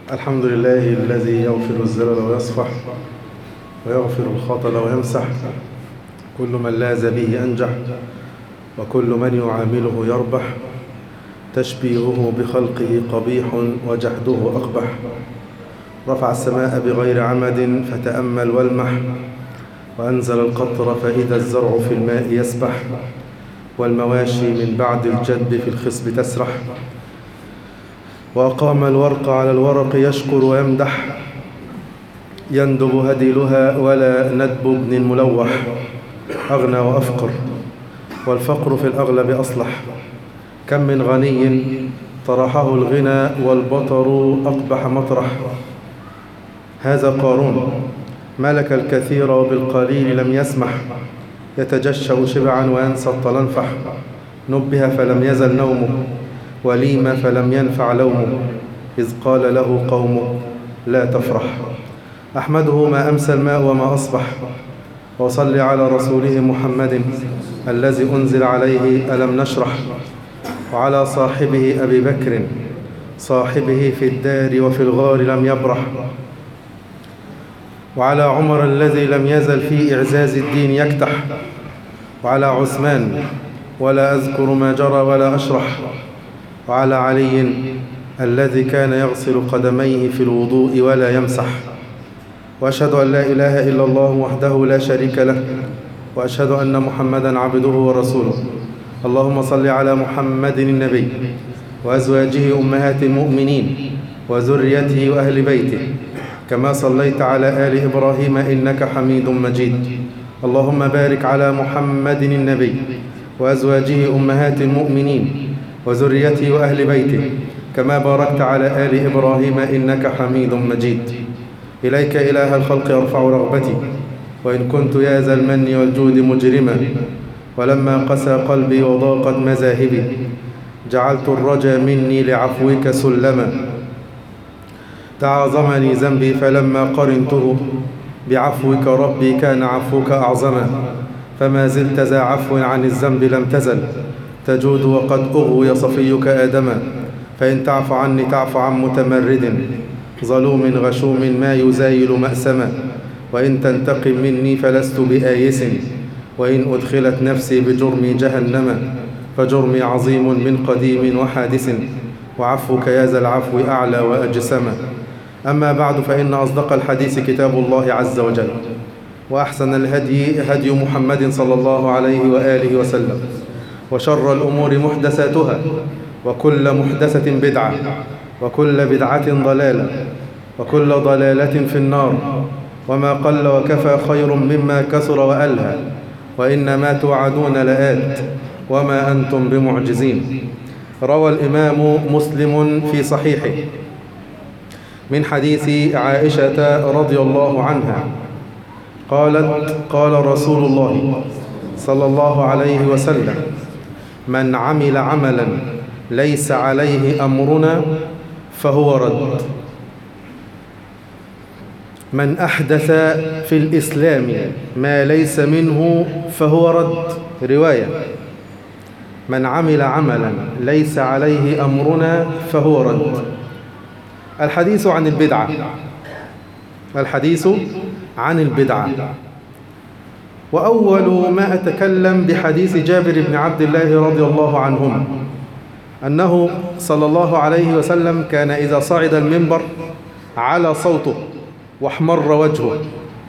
الحمد لله الذي يغفر الزلل ويصفح ويغفر الخطل ويمسح كل من لاز به أنجح وكل من يعامله يربح تشبيهه بخلقه قبيح وجحده أقبح رفع السماء بغير عمد فتأمل والمح وأنزل القطر فإذا الزرع في الماء يسبح والمواشي من بعد الجد في الخصب تسرح وأقام الورق على الورق يشكر ويمدح يندب هديلها ولا ندب ابن ملوح أغنى وأفقر والفقر في الأغلب أصلح كم من غني طرحه الغنى والبطر أقبح مطرح هذا قارون ملك الكثير وبالقليل لم يسمح يتجشأ شبعا وينسى الطلنفح نبه فلم يزل نومه وليم فلم ينفع لومه إذ قال له قومه لا تفرح أحمده ما أمسى الماء وما أصبح وصل على رسوله محمد الذي أنزل عليه ألم نشرح وعلى صاحبه أبي بكر صاحبه في الدار وفي الغار لم يبرح وعلى عمر الذي لم يزل في إعزاز الدين يكتح وعلى عثمان ولا أذكر ما جرى ولا أشرح وعلى علي الذي كان يغسل قدميه في الوضوء ولا يمسح وأشهد أن لا إله إلا الله وحده لا شريك له وأشهد أن محمدا عبده ورسوله اللهم صل على محمد النبي وأزواجه أمهات المؤمنين وذريته وأهل بيته كما صليت على آل إبراهيم إنك حميد مجيد اللهم بارك على محمد النبي وأزواجه أمهات المؤمنين وذريته وأهل بيته كما باركت على آل إبراهيم إنك حميد مجيد إليك إله الخلق يرفع رغبتي وإن كنت يا ذا المن والجود مجرما ولما قسى قلبي وضاقت مذاهبي جعلت الرجا مني لعفوك سلما تعاظمني ذنبي فلما قرنته بعفوك ربي كان عفوك أعظما فما زلت ذا عفو عن الذنب لم تزل تجود وقد أغوي صفيك آدما فإن تعف عني تعف عن متمرد ظلوم غشوم ما يزايل مأسما وإن تنتقم مني فلست بآيس وإن أدخلت نفسي بجرمي جهنما فجرمي عظيم من قديم وحادث وعفوك يا ذا العفو أعلى وأجسما أما بعد فإن أصدق الحديث كتاب الله عز وجل وأحسن الهدي هدي محمد صلى الله عليه وآله وسلم وشر الأمور محدثاتها وكل محدثة بدعة وكل بدعة ضلالة وكل ضلالة في النار وما قل وكفى خير مما كثر وألهى وإنما توعدون لآت وما أنتم بمعجزين روى الإمام مسلم في صحيحه من حديث عائشة رضي الله عنها قالت قال رسول الله صلى الله عليه وسلم من عمل عملا ليس عليه أمرنا فهو رد من أحدث في الإسلام ما ليس منه فهو رد رواية من عمل عملا ليس عليه أمرنا فهو رد الحديث عن البدعة الحديث عن البدعة وأول ما أتكلم بحديث جابر بن عبد الله رضي الله عنهما أنه صلى الله عليه وسلم كان إذا صعد المنبر على صوته واحمر وجهه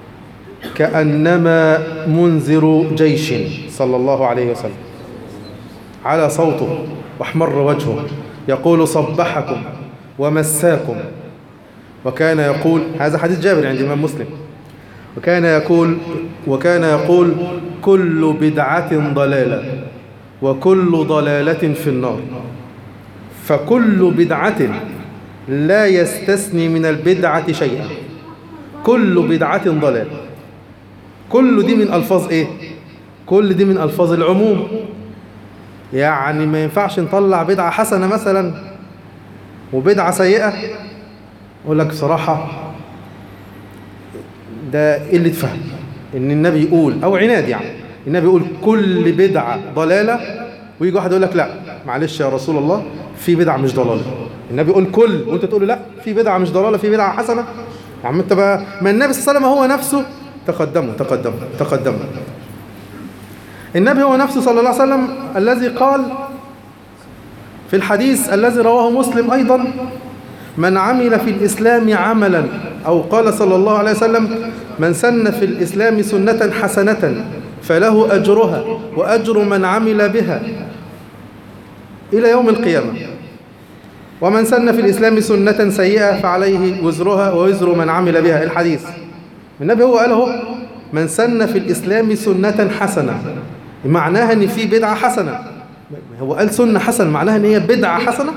كأنما منذر جيش صلى الله عليه وسلم على صوته واحمر وجهه يقول صبحكم ومساكم وكان يقول هذا حديث جابر عند الإمام مسلم وكان يقول وكان يقول كل بدعة ضلالة وكل ضلالة في النار فكل بدعة لا يستثني من البدعة شيئا كل بدعة ضلال كل دي من ألفاظ إيه كل دي من ألفاظ العموم يعني ما ينفعش نطلع بدعة حسنة مثلا وبدعة سيئة أقول لك صراحة ده قلة فهم إن النبي يقول أو عناد يعني النبي يقول كل بدعة ضلالة ويجي واحد يقول لك لا معلش يا رسول الله في بدعة مش ضلالة النبي يقول كل وانت تقول له لا في بدعة مش ضلالة في بدعة حسنة يا عم انت بقى ما النبي صلى الله عليه وسلم هو نفسه تقدموا تقدموا تقدموا النبي هو نفسه صلى الله عليه وسلم الذي قال في الحديث الذي رواه مسلم أيضا من عمل في الإسلام عملا أو قال صلى الله عليه وسلم من سن في الإسلام سنة حسنة فله أجرها وأجر من عمل بها إلى يوم القيامة ومن سن في الإسلام سنة سيئة فعليه وزرها ووزر من عمل بها الحديث النبي هو قاله من سن في الإسلام سنة حسنة معناها ان في بدعة حسنة هو قال سنة حسنة معناها ان هي بدعة حسنة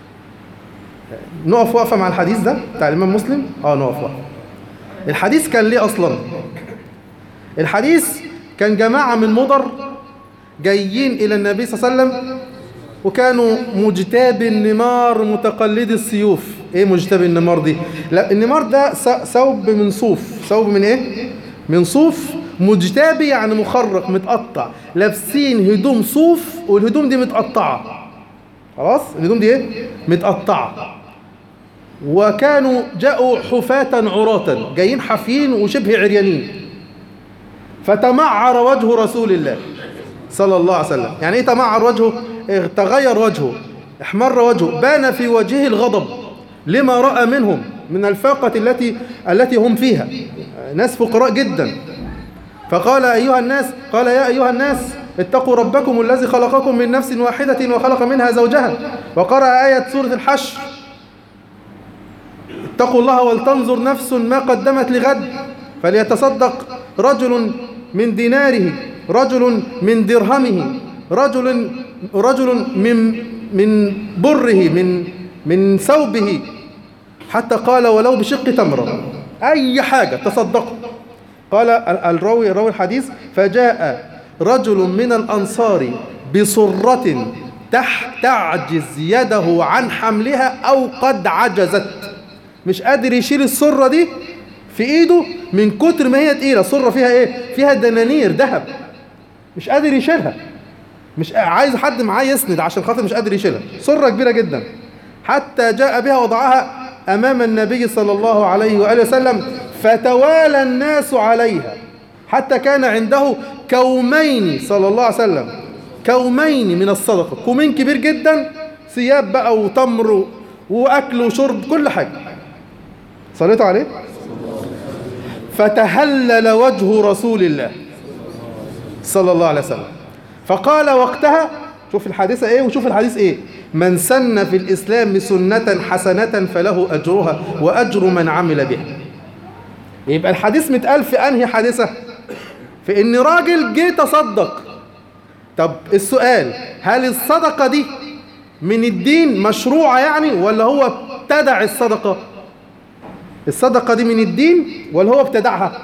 نقف وقفة مع الحديث ده بتاع الإمام مسلم اه نقف وقفة الحديث كان ليه أصلا الحديث كان جماعة من مضر جايين إلى النبي صلى الله عليه وسلم وكانوا مجتاب النمار متقلد السيوف ايه مجتاب النمار دي لا النمار ده ثوب من صوف ثوب من ايه من صوف مجتابي يعني مخرق متقطع لابسين هدوم صوف والهدوم دي متقطعة خلاص الهدوم دي ايه متقطعة وكانوا جاءوا حفاة عراة جايين حافيين وشبه عريانين فتمعر وجه رسول الله صلى الله عليه وسلم يعني ايه تمعر وجهه تغير وجهه احمر وجهه بان في وجهه الغضب لما رأى منهم من الفاقة التي التي هم فيها ناس فقراء جدا فقال أيها الناس قال يا أيها الناس اتقوا ربكم الذي خلقكم من نفس واحدة وخلق منها زوجها وقرأ آية سورة الحشر اتقوا الله ولتنظر نفس ما قدمت لغد فليتصدق رجل من ديناره رجل من درهمه رجل رجل من من بره من من ثوبه حتى قال ولو بشق تمرة أي حاجة تصدقوا قال الراوي راوي الحديث فجاء رجل من الأنصار بصرة تعجز يده عن حملها أو قد عجزت مش قادر يشيل السرة دي في ايده من كتر ما هي تقيلة السرة فيها ايه فيها دنانير ذهب مش قادر يشيلها مش عايز حد معاه يسند عشان خاطر مش قادر يشيلها سرة كبيرة جدا حتى جاء بها وضعها أمام النبي صلى الله عليه وآله وسلم فتوالى الناس عليها حتى كان عنده كومين صلى الله عليه وسلم كومين من الصدقة كومين كبير جدا ثياب بقى وتمر وأكل وشرب كل حاجة صليتوا عليه فتهلل وجه رسول الله صلى الله عليه وسلم فقال وقتها شوف الحادثة ايه وشوف الحديث ايه من سن في الإسلام سنة حسنة فله أجرها وأجر من عمل بها يبقى الحديث متقال في أنهي حادثة في إن راجل جه تصدق طب السؤال هل الصدقة دي من الدين مشروعة يعني ولا هو ابتدع الصدقة الصدقة دي من الدين ولا هو ابتدعها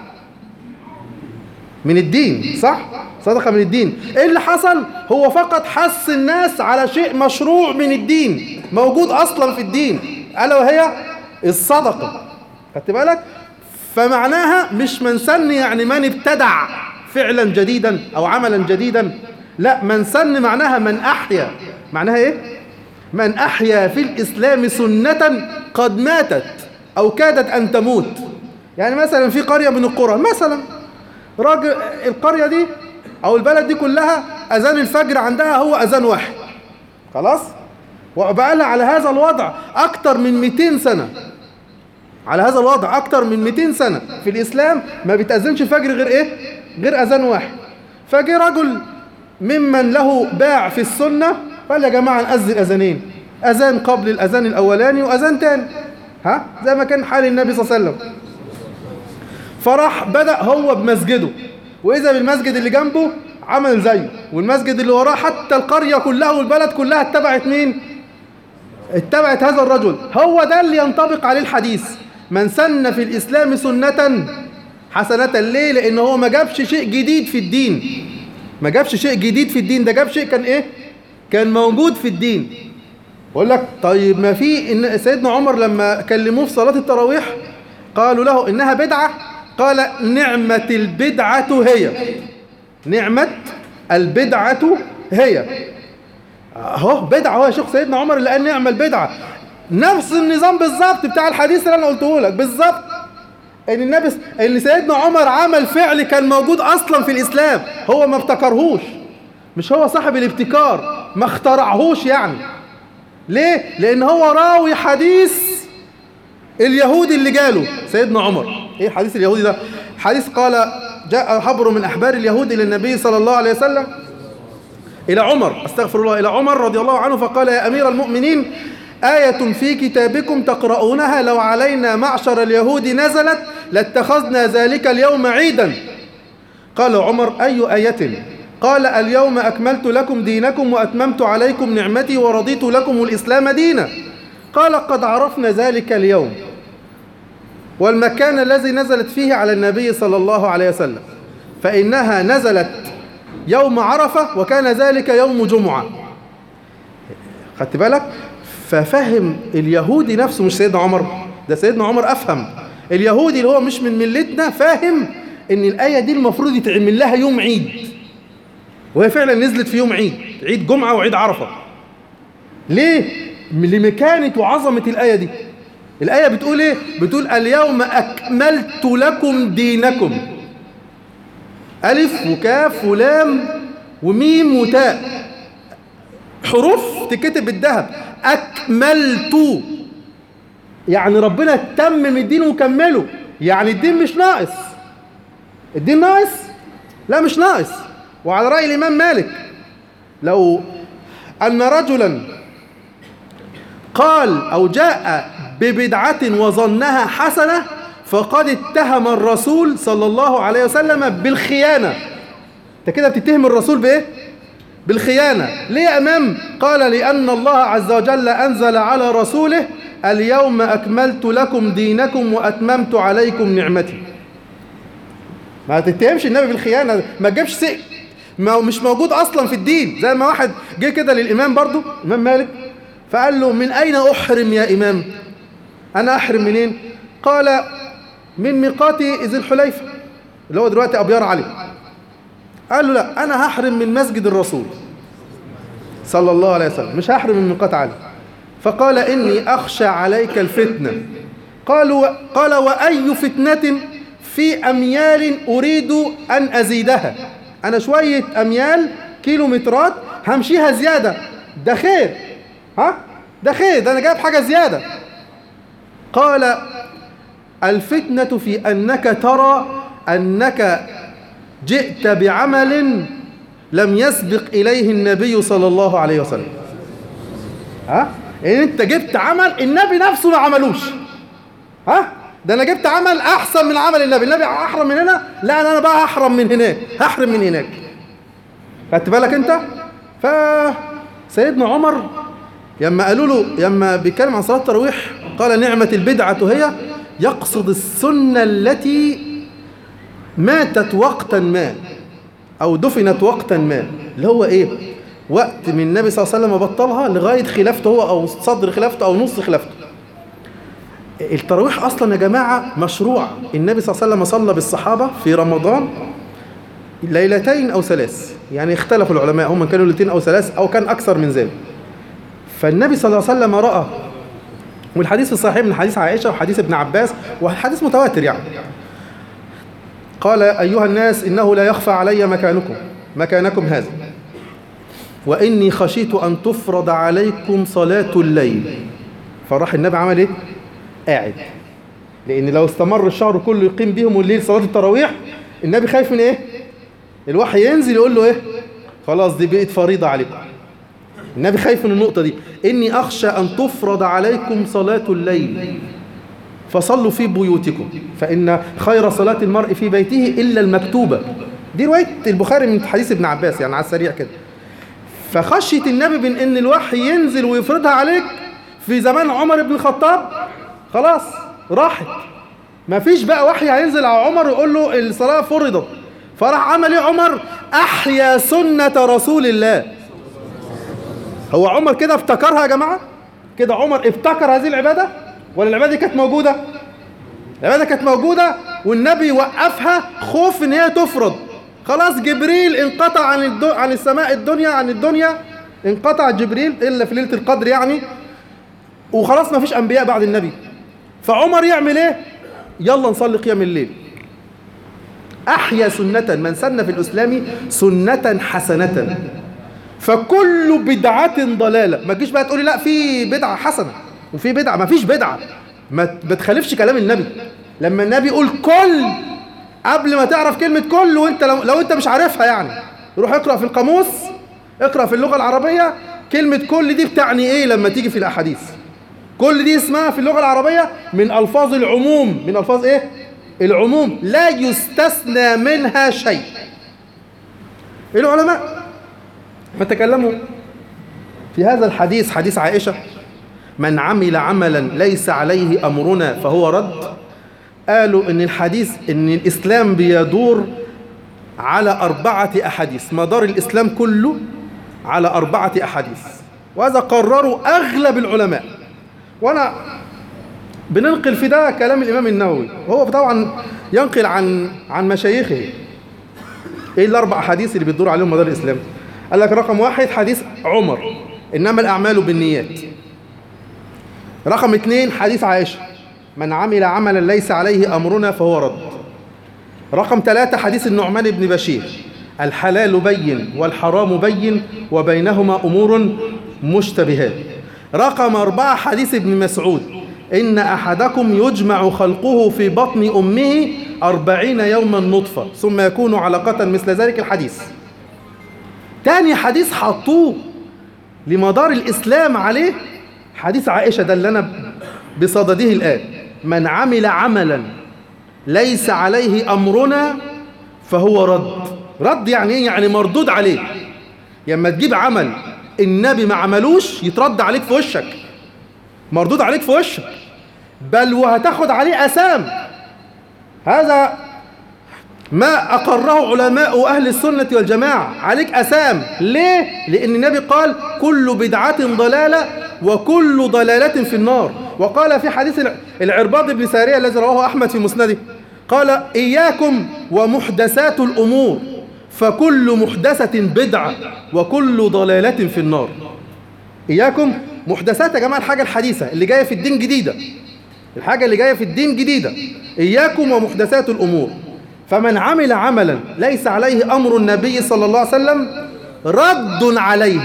من الدين صح صدقة من الدين ايه اللي حصل هو فقط حس الناس على شيء مشروع من الدين موجود اصلا في الدين الا وهي الصدقة خدت بالك فمعناها مش من سن يعني من ابتدع فعلا جديدا او عملا جديدا لا من سن معناها من احيا معناها ايه من احيا في الاسلام سنة قد ماتت او كادت ان تموت يعني مثلا في قرية من القرى مثلا راجل القرية دي او البلد دي كلها اذان الفجر عندها هو اذان واحد خلاص وبقى لها على هذا الوضع اكتر من 200 سنة على هذا الوضع اكتر من 200 سنة في الاسلام ما بيتأذنش الفجر غير ايه غير اذان واحد فجي رجل ممن له باع في السنة قال يا جماعة نأذن اذانين اذان قبل الاذان الاولاني واذان تاني ها زي ما كان حال النبي صلى الله عليه وسلم فراح بدأ هو بمسجده وإذا بالمسجد اللي جنبه عمل زيه والمسجد اللي وراه حتى القرية كلها والبلد كلها اتبعت مين اتبعت هذا الرجل هو ده اللي ينطبق عليه الحديث من سن في الإسلام سنة حسنة ليه لأن هو ما جابش شيء جديد في الدين ما جابش شيء جديد في الدين ده جاب شيء كان إيه كان موجود في الدين بقول لك طيب ما في إن سيدنا عمر لما كلموه في صلاة التراويح قالوا له إنها بدعة قال نعمة البدعة هي نعمة البدعة هي اهو بدعة هو يا شيخ سيدنا عمر اللي قال نعمة البدعة نفس النظام بالظبط بتاع الحديث اللي انا قلته لك بالظبط ان النبي ان سيدنا عمر عمل فعل كان موجود اصلا في الاسلام هو ما ابتكرهوش مش هو صاحب الابتكار ما اخترعهوش يعني ليه لان هو راوي حديث اليهودي اللي جاله سيدنا عمر ايه الحديث اليهودي ده حديث قال جاء حبر من احبار اليهود الى النبي صلى الله عليه وسلم الى عمر استغفر الله الى عمر رضي الله عنه فقال يا امير المؤمنين آية في كتابكم تقرؤونها لو علينا معشر اليهود نزلت لاتخذنا ذلك اليوم عيدا قال عمر أي آية قال اليوم أكملت لكم دينكم وأتممت عليكم نعمتي ورضيت لكم الإسلام دينا قال قد عرفنا ذلك اليوم والمكان الذي نزلت فيه على النبي صلى الله عليه وسلم فإنها نزلت يوم عرفة وكان ذلك يوم جمعة خدت بالك ففهم اليهودي نفسه مش سيدنا عمر ده سيدنا عمر أفهم اليهودي اللي هو مش من ملتنا فاهم ان الآية دي المفروض يتعمل لها يوم عيد وهي فعلا نزلت في يوم عيد عيد جمعة وعيد عرفة ليه؟ لمكانة وعظمة الآية دي الآية بتقول ايه؟ بتقول اليوم أكملت لكم دينكم ألف وكاف ولام وميم وتاء حروف تكتب بالذهب أكملت يعني ربنا تمم الدين وكمله يعني الدين مش ناقص الدين ناقص لا مش ناقص وعلى رأي الإمام مالك لو أن رجلا قال أو جاء ببدعة وظنها حسنة فقد اتهم الرسول صلى الله عليه وسلم بالخيانة انت كده بتتهم الرسول بايه بالخيانة ليه يا امام قال لان الله عز وجل انزل على رسوله اليوم اكملت لكم دينكم واتممت عليكم نعمتي ما تتهمش النبي بالخيانة ما تجيبش سئ ما مش موجود اصلا في الدين زي ما واحد جه كده للامام برضو امام مالك فقال له من اين احرم يا امام انا احرم منين قال من ميقات ذي الحليفة اللي هو دلوقتي أبيار علي قال له لا أنا هحرم من مسجد الرسول صلى الله عليه وسلم مش هحرم من ميقات علي فقال إني أخشى عليك الفتنة قالوا قال وأي فتنة في أميال أريد أن أزيدها أنا شوية أميال كيلومترات همشيها زيادة ده خير ها ده خير ده أنا جايب حاجة زيادة قال الفتنة في أنك ترى أنك جئت بعمل لم يسبق إليه النبي صلى الله عليه وسلم ها إن أنت جبت عمل النبي نفسه ما عملوش ها ده أنا جبت عمل أحسن من عمل النبي النبي أحرم من هنا لا أنا بقى أحرم من هناك هحرم من هناك خدت بالك أنت فسيدنا عمر لما قالوا له لما بيتكلم عن صلاة التراويح قال نعمة البدعة هي يقصد السنة التي ماتت وقتا ما أو دفنت وقتا ما اللي هو إيه وقت من النبي صلى الله عليه وسلم بطلها لغاية خلافته هو أو صدر خلافته أو نص خلافته التراويح أصلا يا جماعة مشروع النبي صلى الله عليه وسلم صلى بالصحابة في رمضان ليلتين أو ثلاث يعني اختلفوا العلماء هم كانوا ليلتين أو ثلاث أو كان أكثر من ذلك فالنبي صلى الله عليه وسلم رأى والحديث في الصحيح من حديث عائشة وحديث ابن عباس وحديث متواتر يعني قال أيها الناس إنه لا يخفى علي مكانكم مكانكم هذا وإني خشيت أن تفرض عليكم صلاة الليل فراح النبي عمل إيه؟ قاعد لأن لو استمر الشهر كله يقيم بهم الليل صلاة التراويح النبي خايف من إيه؟ الوحي ينزل يقول له إيه؟ خلاص دي بقت فريضة عليكم النبي خايف من النقطة دي إني أخشى أن تفرض عليكم صلاة الليل فصلوا في بيوتكم فإن خير صلاة المرء في بيته إلا المكتوبة دي رواية البخاري من حديث ابن عباس يعني على السريع كده فخشية النبي من إن الوحي ينزل ويفرضها عليك في زمان عمر بن الخطاب خلاص راحت ما فيش بقى وحي هينزل على عمر ويقول له الصلاة فرضت فراح عمل ايه عمر أحيا سنة رسول الله هو عمر كده افتكرها يا جماعة كده عمر ابتكر هذه العبادة ولا العبادة كانت موجودة العبادة كانت موجودة والنبي وقفها خوف ان هي تفرض خلاص جبريل انقطع عن الدو... عن السماء الدنيا عن الدنيا انقطع جبريل الا في ليلة القدر يعني وخلاص ما فيش انبياء بعد النبي فعمر يعمل ايه يلا نصلي قيام الليل احيا سنه من سن في الاسلام سنه حسنه فكل بدعه ضلاله ما تجيش بقى تقولي لا في بدعه حسنه وفي بدعه ما فيش بدعه ما ما تخالفش كلام النبي لما النبي يقول كل قبل ما تعرف كلمه كل وانت لو, لو انت مش عارفها يعني روح اقرا في القاموس اقرا في اللغه العربيه كلمه كل دي بتعني ايه لما تيجي في الاحاديث كل دي اسمها في اللغه العربيه من الفاظ العموم من الفاظ ايه العموم لا يستثنى منها شيء العلماء ما تكلموا في هذا الحديث حديث عائشه من عمل عملا ليس عليه امرنا فهو رد قالوا ان الحديث ان الاسلام بيدور على اربعه احاديث مدار الاسلام كله على اربعه احاديث وهذا قرروا اغلب العلماء وانا بننقل في ده كلام الامام النووي وهو طبعا ينقل عن عن مشايخه ايه الاربع احاديث اللي بتدور عليهم مدار الاسلام قال لك رقم واحد حديث عمر انما الاعمال بالنيات رقم اثنين حديث عائشه من عمل عملا ليس عليه امرنا فهو رد رقم ثلاثة حديث النعمان بن بشير الحلال بين والحرام بين وبينهما امور مشتبهات رقم أربعة حديث ابن مسعود إن أحدكم يجمع خلقه في بطن أمه أربعين يوما نطفة ثم يكون علقة مثل ذلك الحديث تاني حديث حطوه لمدار الإسلام عليه حديث عائشة ده اللي أنا بصدده الآن من عمل عملا ليس عليه أمرنا فهو رد رد يعني إيه؟ يعني مردود عليه لما تجيب عمل النبي ما عملوش يترد عليك في وشك مردود عليك في وشك بل وهتاخد عليه أسام هذا ما أقره علماء أهل السنة والجماعة عليك أسام ليه؟ لأن النبي قال كل بدعة ضلالة وكل ضلالة في النار وقال في حديث العرباض بن سارية الذي رواه أحمد في مسنده قال إياكم ومحدثات الأمور فكل محدثة بدعة وكل ضلالة في النار إياكم محدثات يا جماعة الحاجة الحديثة اللي جاية في الدين جديدة الحاجة اللي جاية في الدين جديدة إياكم ومحدثات الأمور فمن عمل عملا ليس عليه أمر النبي صلى الله عليه وسلم رد عليه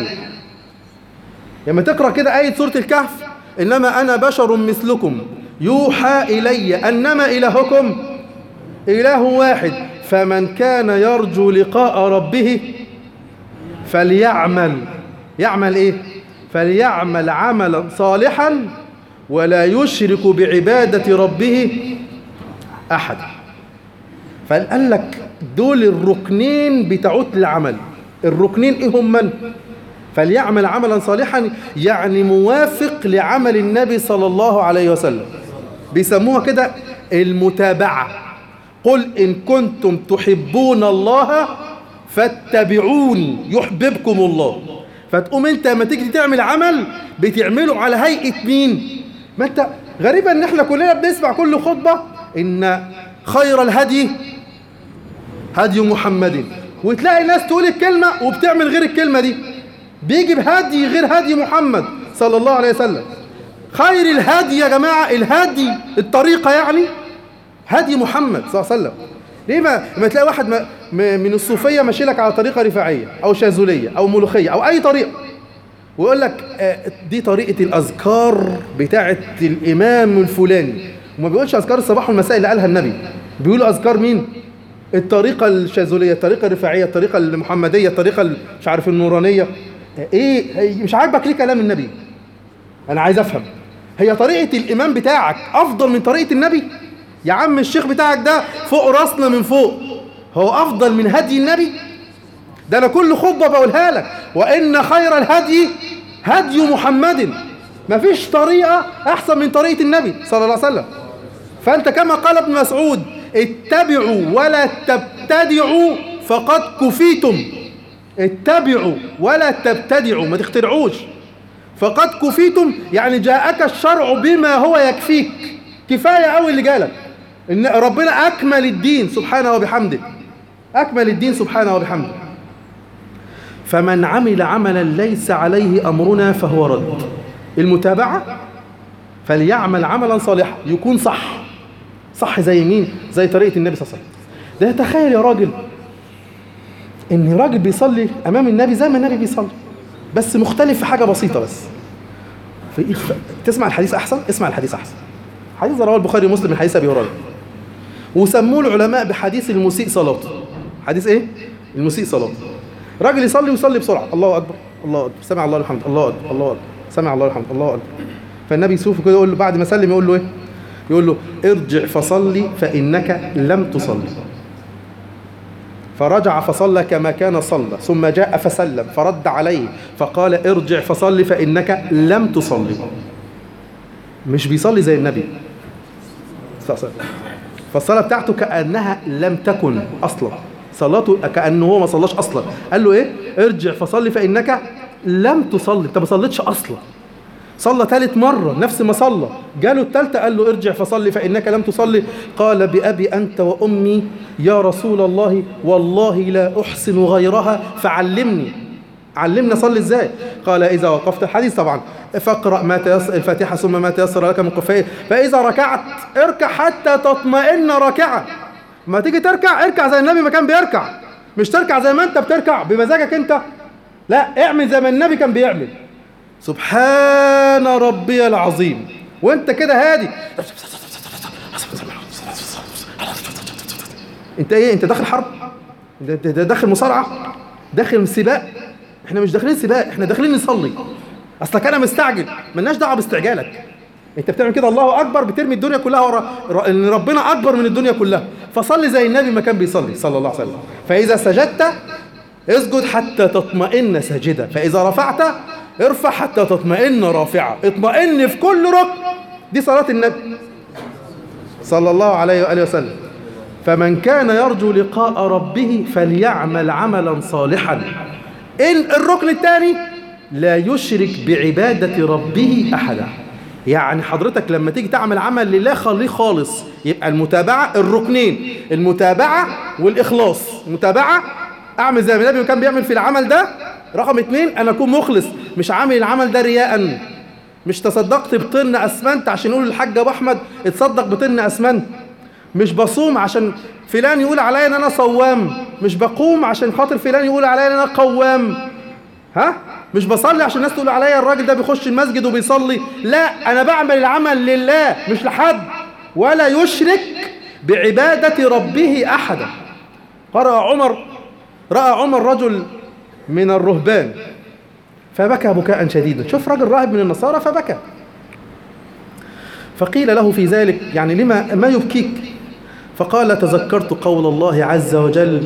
لما تقرأ كده آية سورة الكهف إنما أنا بشر مثلكم يوحى إلي أنما إلهكم إله واحد فمن كان يرجو لقاء ربه فليعمل يعمل إيه فليعمل عملا صالحا ولا يشرك بعبادة ربه أحد فقال لك دول الركنين بتعود العمل الركنين إيه هم من فليعمل عملا صالحا يعني موافق لعمل النبي صلى الله عليه وسلم بيسموها كده المتابعة قل إن كنتم تحبون الله فاتبعوني يحببكم الله فتقوم انت لما تيجي تعمل عمل بتعمله على هيئة مين ما انت غريبة ان احنا كلنا بنسمع كل خطبة ان خير الهدي هدي محمد وتلاقي ناس تقول الكلمة وبتعمل غير الكلمة دي بيجي بهدي غير هدي محمد صلى الله عليه وسلم خير الهدي يا جماعة الهدي الطريقة يعني هدي محمد صلى الله عليه وسلم ليه ما ما تلاقي واحد ما من الصوفية ماشي لك على طريقة رفاعية أو شاذلية أو ملوخية أو أي طريقة ويقول لك دي طريقة الأذكار بتاعة الإمام الفلاني وما بيقولش أذكار الصباح والمساء اللي قالها النبي بيقولوا أذكار مين؟ الطريقة الشاذلية الطريقة الرفاعية الطريقة المحمدية الطريقة مش عارف النورانية ايه مش عاجبك ليه كلام النبي انا عايز افهم هي طريقة الامام بتاعك افضل من طريقة النبي يا عم الشيخ بتاعك ده فوق راسنا من فوق هو افضل من هدي النبي ده انا كل خطبة بقولها لك وان خير الهدي هدي محمد مفيش طريقة احسن من طريقة النبي صلى الله عليه وسلم فانت كما قال ابن مسعود اتبعوا ولا تبتدعوا فقد كفيتم اتبعوا ولا تبتدعوا ما تخترعوش فقد كفيتم يعني جاءك الشرع بما هو يكفيك كفاية قوي اللي جالك ان ربنا اكمل الدين سبحانه وبحمده اكمل الدين سبحانه وبحمده فمن عمل عملا ليس عليه امرنا فهو رد المتابعة فليعمل عملا صالحا يكون صح صح زي مين زي طريقة النبي صلى الله عليه وسلم ده تخيل يا راجل ان راجل بيصلي امام النبي زي ما النبي بيصلي بس مختلف في حاجة بسيطة بس في تسمع الحديث احسن اسمع الحديث احسن حديث رواه البخاري ومسلم من حديث ابي هريره وسموه العلماء بحديث المسيء صلاته حديث ايه المسيء صلاته راجل يصلي ويصلي بسرعه الله اكبر الله اكبر سمع الله الحمد الله اكبر الله اكبر سمع الله الحمد الله اكبر فالنبي يشوفه كده يقول له بعد ما سلم يقول له ايه يقول له ارجع فصلي فانك لم تصلي فرجع فصلى كما كان صلى ثم جاء فسلم فرد عليه فقال ارجع فصلي فانك لم تصلي مش بيصلي زي النبي فالصلاة بتاعته كأنها لم تكن أصلا صلاته كأنه هو ما صلاش أصلا قال له إيه ارجع فصلي فإنك لم تصلي أنت ما صليتش أصلا صلى ثالث مرة نفس ما صلى جاله الثالثة قال له ارجع فصلي فإنك لم تصلي قال بأبي أنت وأمي يا رسول الله والله لا أحسن غيرها فعلمني علمنا صلي ازاي قال اذا وقفت الحديث طبعا فاقرا ما تيسر الفاتحه ثم ما تيسر لك من قفيه فاذا ركعت اركع حتى تطمئن راكعا ما تيجي تركع اركع زي النبي ما كان بيركع مش تركع زي ما انت بتركع بمزاجك انت لا اعمل زي ما النبي كان بيعمل سبحان ربي العظيم وانت كده هادي انت ايه انت داخل حرب انت داخل مصارعه داخل سباق احنا مش داخلين سباق احنا داخلين نصلي اصلك انا مستعجل ملناش دعوه باستعجالك انت بتعمل كده الله اكبر بترمي الدنيا كلها ورا ان ربنا اكبر من الدنيا كلها فصلي زي النبي ما كان بيصلي صلى الله عليه وسلم فاذا سجدت اسجد حتى تطمئن ساجدا فاذا رفعت ارفع حتى تطمئن رافعا اطمئن في كل ركن دي صلاه النبي صلى الله عليه واله وسلم فمن كان يرجو لقاء ربه فليعمل عملا صالحا إن الركن الثاني لا يشرك بعبادة ربه أحدا يعني حضرتك لما تيجي تعمل عمل لله خليه خالص يبقى المتابعة الركنين المتابعة والإخلاص متابعة أعمل زي ما النبي كان بيعمل في العمل ده رقم اتنين أنا أكون مخلص مش عامل العمل ده رياء مش تصدقت بطن أسمنت عشان يقول للحاج أبو أحمد اتصدق بطن أسمنت مش بصوم عشان فلان يقول عليا ان انا صوام مش بقوم عشان خاطر فلان يقول عليا ان انا قوام ها مش بصلي عشان الناس تقول عليا الراجل ده بيخش المسجد وبيصلي لا انا بعمل العمل لله مش لحد ولا يشرك بعبادة ربه احدا قرأ عمر رأى عمر رجل من الرهبان فبكى بكاء شديدا شوف راجل راهب من النصارى فبكى فقيل له في ذلك يعني لما ما يبكيك فقال تذكرت قول الله عز وجل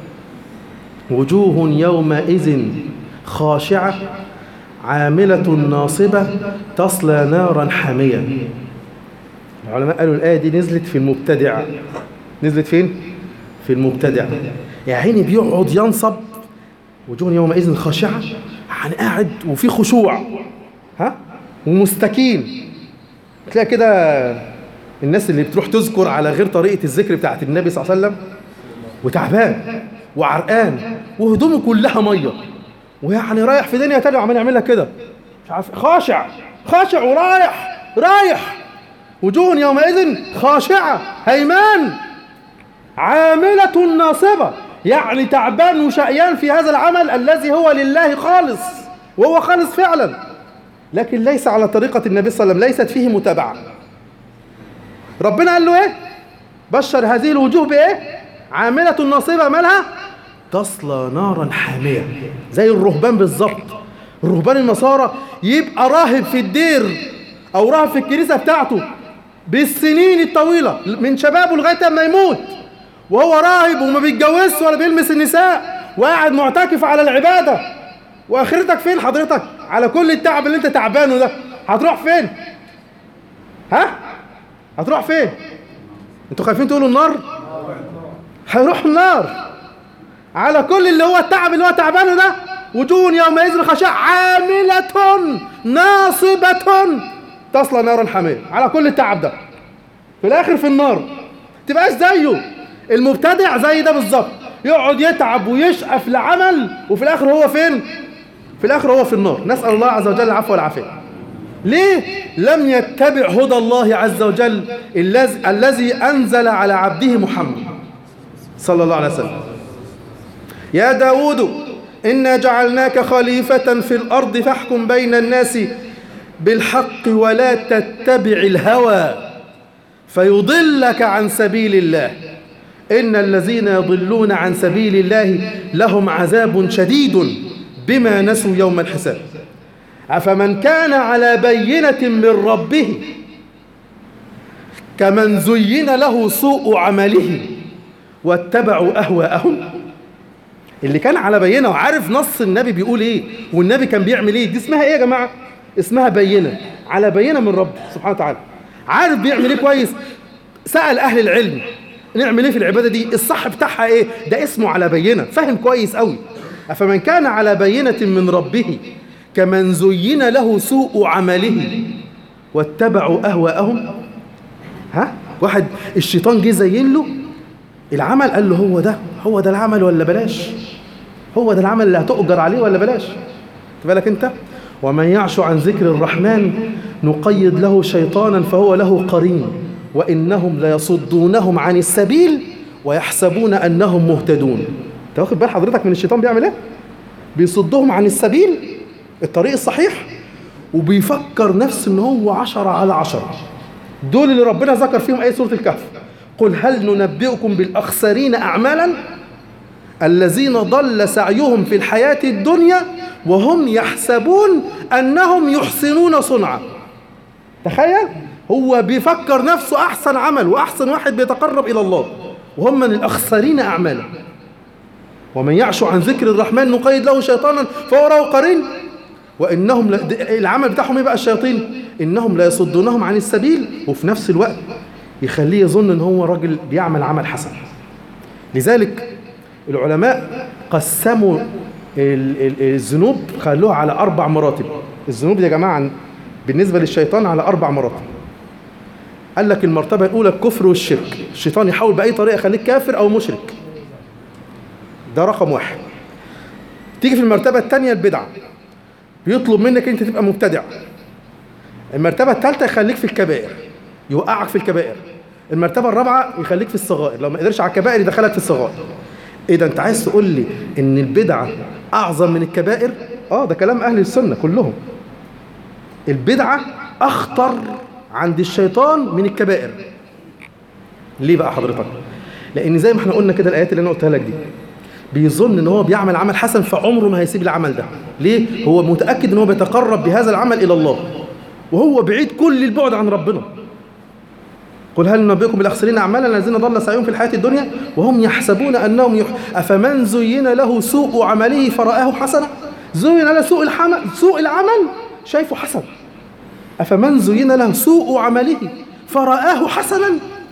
وجوه يومئذ خاشعة عاملة ناصبة تصلى نارا حامية العلماء قالوا الآية دي نزلت في المبتدع نزلت فين؟ في المبتدع يا عيني بيقعد ينصب وجوه يومئذ خاشعة يعني قاعد وفي خشوع ها ومستكين تلاقي كده الناس اللي بتروح تذكر على غير طريقة الذكر بتاعت النبي صلى الله عليه وسلم وتعبان وعرقان وهدومه كلها ميه ويعني رايح في دنيا تانية وعمال يعملها كده مش عارف خاشع خاشع ورايح رايح وجوه يومئذ خاشعة هيمان عاملة ناصبة يعني تعبان وشقيان في هذا العمل الذي هو لله خالص وهو خالص فعلا لكن ليس على طريقة النبي صلى الله عليه وسلم ليست فيه متابعة ربنا قال له ايه بشر هذه الوجوه بايه عاملة ناصبة مالها تصلى نارا حامية زي الرهبان بالظبط الرهبان النصارى يبقى راهب في الدير او راهب في الكنيسة بتاعته بالسنين الطويلة من شبابه لغاية ما يموت وهو راهب وما بيتجوزش ولا بيلمس النساء وقاعد معتكف على العبادة واخرتك فين حضرتك على كل التعب اللي انت تعبانه ده هتروح فين ها هتروح فين انتوا خايفين تقولوا النار هيروح النار على كل اللي هو التعب اللي هو تعبانه ده وجوه يومئذ خشاع عاملة ناصبة تصلى نارا حامية على كل التعب ده في الاخر في النار تبقاش زيه المبتدع زي ده بالظبط يقعد يتعب ويشقى في العمل وفي الاخر هو فين في الاخر هو في النار نسال الله عز وجل العفو والعافيه ليه لم يتبع هدى الله عز وجل الذي الذي أنزل على عبده محمد صلى الله عليه وسلم يا داود إنا جعلناك خليفة في الأرض فاحكم بين الناس بالحق ولا تتبع الهوى فيضلك عن سبيل الله إن الذين يضلون عن سبيل الله لهم عذاب شديد بما نسوا يوم الحساب أفمن كان على بينة من ربه كمن زين له سوء عمله واتبعوا أهواءهم اللي كان على بينة وعارف نص النبي بيقول ايه والنبي كان بيعمل ايه دي اسمها ايه يا جماعة اسمها بينة على بينة من رب سبحانه وتعالى عارف بيعمل ايه كويس سأل أهل العلم نعمل ايه في العبادة دي الصح بتاعها ايه ده اسمه على بينة فاهم كويس قوي أفمن كان على بينة من ربه كمن زين له سوء عمله واتبعوا أهواءهم ها واحد الشيطان جه زين له العمل قال له هو ده هو ده العمل ولا بلاش هو ده العمل اللي هتؤجر عليه ولا بلاش بالك انت ومن يعش عن ذكر الرحمن نقيد له شيطانا فهو له قرين وإنهم ليصدونهم عن السبيل ويحسبون أنهم مهتدون انت واخد بال حضرتك من الشيطان بيعمل ايه بيصدهم عن السبيل الطريق الصحيح وبيفكر نفسه ان هو عشرة على عشرة دول اللي ربنا ذكر فيهم ايه سورة الكهف قل هل ننبئكم بالأخسرين أعمالا الذين ضل سعيهم في الحياة الدنيا وهم يحسبون أنهم يحسنون صنعا تخيل هو بيفكر نفسه أحسن عمل وأحسن واحد بيتقرب إلى الله وهم من الأخسرين أعمالا ومن يعش عن ذكر الرحمن نقيد له شيطانا فهو له قرين وإنهم ل... العمل بتاعهم ايه بقى الشياطين إنهم لا يصدونهم عن السبيل وفي نفس الوقت يخليه يظن ان هو راجل بيعمل عمل حسن لذلك العلماء قسموا الذنوب خلوها على أربع مراتب الذنوب يا جماعة بالنسبة للشيطان على أربع مراتب قال لك المرتبة الأولى الكفر والشرك الشيطان يحاول بأي طريقة يخليك كافر أو مشرك ده رقم واحد تيجي في المرتبة الثانية البدعة بيطلب منك أنت تبقى مبتدع المرتبة الثالثة يخليك في الكبائر يوقعك في الكبائر المرتبة الرابعة يخليك في الصغائر لو ما قدرش على الكبائر يدخلك في الصغائر ايه ده انت عايز تقول لي ان البدعة اعظم من الكبائر اه ده كلام اهل السنة كلهم البدعة اخطر عند الشيطان من الكبائر ليه بقى حضرتك لان زي ما احنا قلنا كده الايات اللي انا قلتها لك دي بيظن ان هو بيعمل عمل حسن فعمره ما هيسيب العمل ده ليه هو متاكد ان هو بيتقرب بهذا العمل الى الله وهو بعيد كل البعد عن ربنا قل هل ننبئكم بالاخسرين اعمالا الذين ضل سعيهم في الحياه الدنيا وهم يحسبون انهم يح... افمن زين له سوء عمله فرآه حسنا زين له سوء الحمل سوء العمل شايفه حسن افمن زين له سوء عمله فرآه حسنا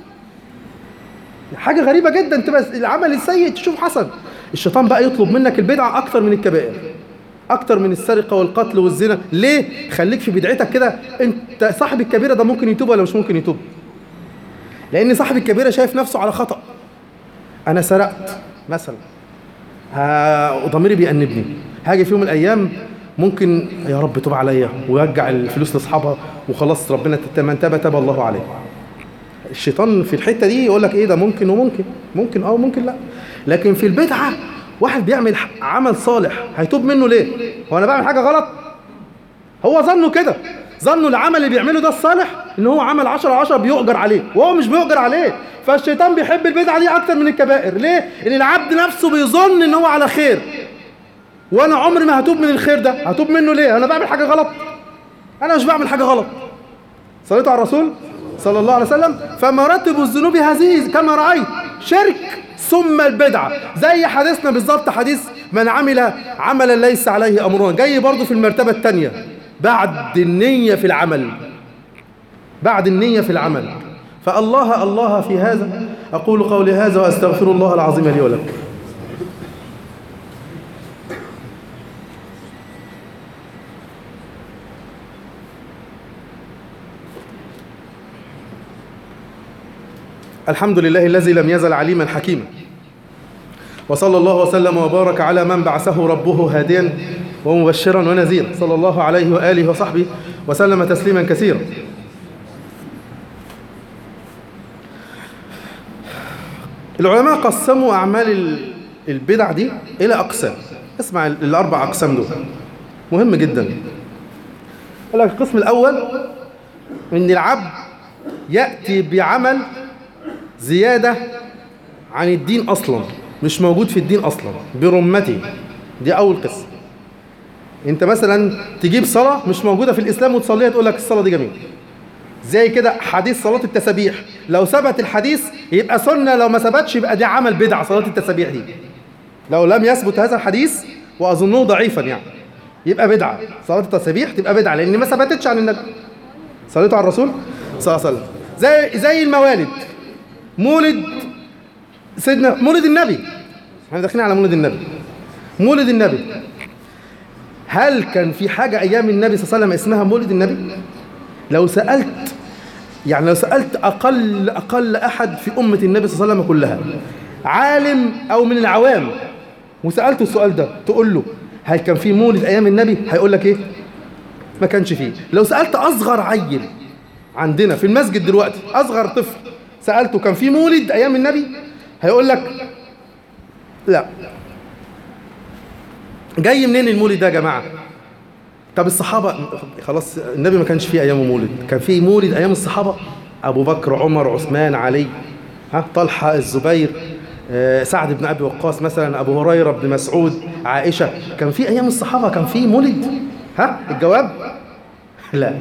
حاجه غريبه جدا انت بس العمل السيء تشوف حسن الشيطان بقى يطلب منك البدعه اكتر من الكبائر اكتر من السرقه والقتل والزنا ليه خليك في بدعتك كده انت صاحب الكبيره ده ممكن يتوب ولا مش ممكن يتوب لان صاحب الكبيره شايف نفسه على خطا انا سرقت مثلا ضميري بيأنبني هاجي في يوم من الايام ممكن يا رب توب عليا ويرجع الفلوس لاصحابها وخلاص ربنا من تاب تاب الله عليه الشيطان في الحته دي يقول لك ايه ده ممكن وممكن ممكن اه وممكن لا لكن في البدعه واحد بيعمل عمل صالح هيتوب منه ليه هو انا بعمل حاجه غلط هو ظنه كده ظنوا العمل اللي بيعمله ده الصالح ان هو عمل 10 10 بيؤجر عليه وهو مش بيؤجر عليه فالشيطان بيحب البدعه دي اكتر من الكبائر ليه ان العبد نفسه بيظن ان هو على خير وانا عمري ما هتوب من الخير ده هتوب منه ليه انا بعمل حاجه غلط انا مش بعمل حاجه غلط صليت على الرسول صلى الله عليه وسلم فمراتب الذنوب هذه كما رايت شرك ثم البدعه زي حديثنا بالظبط حديث من عمل عملا ليس عليه امرنا جاي برضه في المرتبه الثانيه بعد النية في العمل بعد النية في العمل فالله الله في هذا أقول قولي هذا وأستغفر الله العظيم لي ولكم الحمد لله الذي لم يزل عليما حكيما وصلى الله وسلم وبارك على من بعثه ربه هاديا ومبشرا ونذيرا صلى الله عليه وآله وصحبه وسلم تسليما كثيرا العلماء قسموا أعمال ال- البدع دي إلى أقسام اسمع ال- الأربع أقسام دول مهم جدا قال لك القسم الأول إن العبد يأتي بعمل زيادة عن الدين أصلا مش موجود في الدين أصلا برمته دي أول قسم أنت مثلا تجيب صلاة مش موجودة في الإسلام وتصليها تقول لك الصلاة دي جميلة زي كده حديث صلاة التسابيح لو ثبت الحديث يبقى سنة لو ما ثبتش يبقى دي عمل بدعة صلاة التسابيح دي لو لم يثبت هذا الحديث وأظنه ضعيفا يعني يبقى بدعة صلاة التسابيح تبقى بدعة لأن ما ثبتتش عن النبي صليتوا على الرسول صلى الله عليه وسلم زي زي الموالد مولد سيدنا مولد النبي احنا داخلين على مولد النبي مولد النبي هل كان في حاجة أيام النبي صلى الله عليه وسلم اسمها مولد النبي؟ لو سألت يعني لو سألت أقل أقل أحد في أمة النبي صلى الله عليه وسلم كلها عالم أو من العوام وسألته السؤال ده تقول له هل كان في مولد أيام النبي؟ هيقول لك إيه؟ ما كانش فيه لو سألت أصغر عيل عندنا في المسجد دلوقتي أصغر طفل سألته كان في مولد أيام النبي؟ هيقول لك لا جاي منين المولد ده يا جماعة؟ طب الصحابة خلاص النبي ما كانش فيه أيامه مولد كان فيه مولد أيام الصحابة أبو بكر عمر عثمان علي ها طلحة الزبير آه، سعد بن أبي وقاص مثلا أبو هريرة بن مسعود عائشة كان في أيام الصحابة كان فيه مولد ها الجواب لا